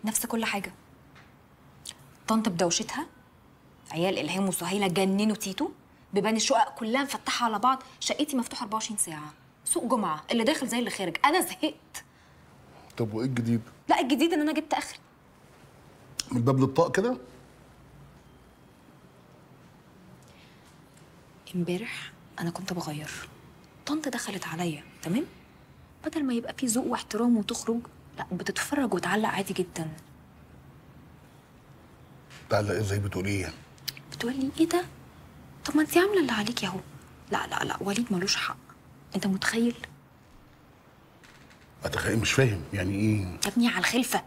نفس كل حاجه طنط بدوشتها عيال الهام وسهيله جننوا تيتو بيبان الشقق كلها مفتحه على بعض شقتي مفتوحه 24 ساعه سوق جمعه اللي داخل زي اللي خارج انا زهقت طب وايه الجديد؟ لا الجديد ان انا جبت اخري من باب للطاق كده؟ امبارح انا كنت بغير طنط دخلت عليا تمام بدل ما يبقى في ذوق واحترام وتخرج لا بتتفرج وتعلق عادي جدا تعالى ازاي بتقول ايه يعني؟ بتقول لي ايه ده طب ما انت عامله اللي عليكي اهو لا لا لا وليد ملوش حق انت متخيل اتخيل مش فاهم يعني ايه؟ يا ابني على الخلفه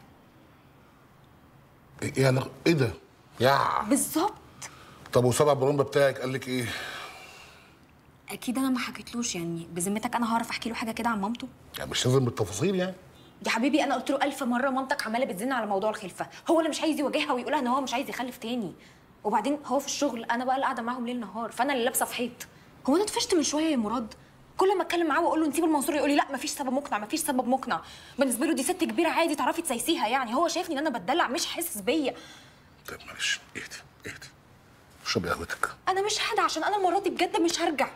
ايه ايه علاقة- ايه ده؟ يا بالظبط طب وسبع برومبا بتاعك قال لك ايه؟ اكيد انا ما حكيتلوش يعني بذمتك انا هعرف احكي له حاجه كده عن مامته يعني مش لازم بالتفاصيل يعني يا حبيبي انا قلت له الف مره مامتك عماله بتزن على موضوع الخلفه هو اللي مش عايز يواجهها ويقولها ان هو مش عايز يخلف تاني وبعدين هو في الشغل انا بقى اللي قاعده معاهم ليل نهار فانا اللي لابسه في حيط هو انا اتفشت من شويه يا مراد كل ما اتكلم معاه واقول له نسيب المنصور يقول لي لا مفيش سبب مقنع مفيش سبب مقنع بالنسبه له دي ست كبيره عادي تعرفي تسيسيها يعني هو شايفني ان انا بتدلع مش حاسس بيا طيب معلش اهدي اهدي اشربي قهوتك انا مش هدى عشان انا المره دي بجد مش هرجع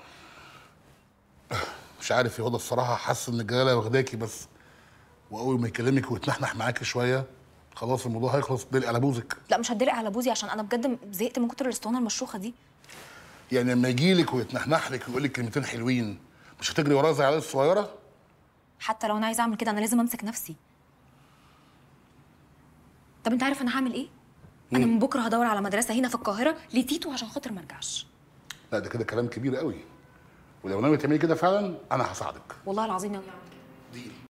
مش عارف يا هدى الصراحه حاسس ان الجلاله واخداكي بس واول ما يكلمك ويتنحنح معاكي شويه خلاص الموضوع هيخلص دلقي على بوزك لا مش هتدلق على بوزي عشان انا بجد زهقت من كتر الاسطوانه المشروخه دي يعني لما يجي لك ويتنحنح لك ويقول لك كلمتين حلوين مش هتجري وراه زي العيال الصغيره حتى لو انا عايزه اعمل كده انا لازم امسك نفسي طب انت عارف انا هعمل ايه انا من بكره هدور على مدرسه هنا في القاهره لتيتو عشان خاطر ما ارجعش لا ده كده كلام كبير قوي ولو ناوي تعملي كده فعلا انا هساعدك والله العظيم ناوي اعمل كده ديل